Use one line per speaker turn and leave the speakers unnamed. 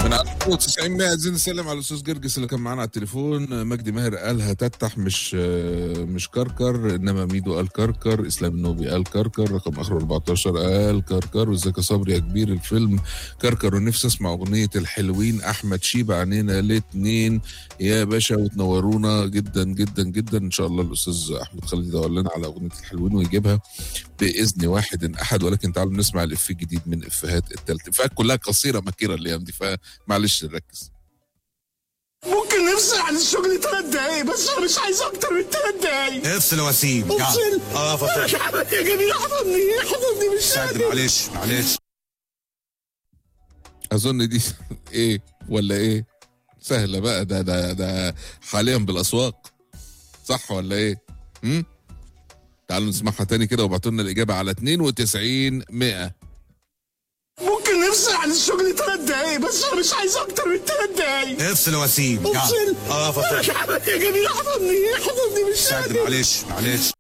من 92 100 عايزين نسلم على الاستاذ جرجس اللي كان معانا على التليفون مجدي ماهر قال هتتح مش مش كركر انما ميدو قال كركر اسلام النوبي قال كركر رقم اخره 14 قال كركر وازيك يا صبري يا كبير الفيلم كركر ونفسي اسمع اغنيه الحلوين احمد شيبه عنينا الاثنين يا باشا وتنورونا جدا جدا جدا ان شاء الله الاستاذ احمد خالد يدور لنا على اغنيه الحلوين ويجيبها باذن واحد احد ولكن تعالوا نسمع الافيه الجديد من افيهات التالت افيهات كلها قصيره مكيره الايام دي فمعلش نركز
ممكن نفصل عن الشغل ثلاث دقايق بس انا مش عايز اكتر من ثلاث دقايق
افصل يا وسيم
افصل
اه فصل
يا جميل حضرني حضرني مش
سعد
قادر
معلش معلش
اظن دي ايه ولا ايه سهله بقى ده ده ده حاليا بالاسواق صح ولا ايه هم؟ تعالوا نسمعها تاني كده وابعتوا لنا الاجابه على 92 100
ممكن نفصل عن الشغل ثلاث دقايق بس انا مش عايز اكتر من ثلاث دقايق
افصل يا وسيم
افصل
اه فصل
يا جميل حضرني حضرني مش
سعد
قادر
معلش معلش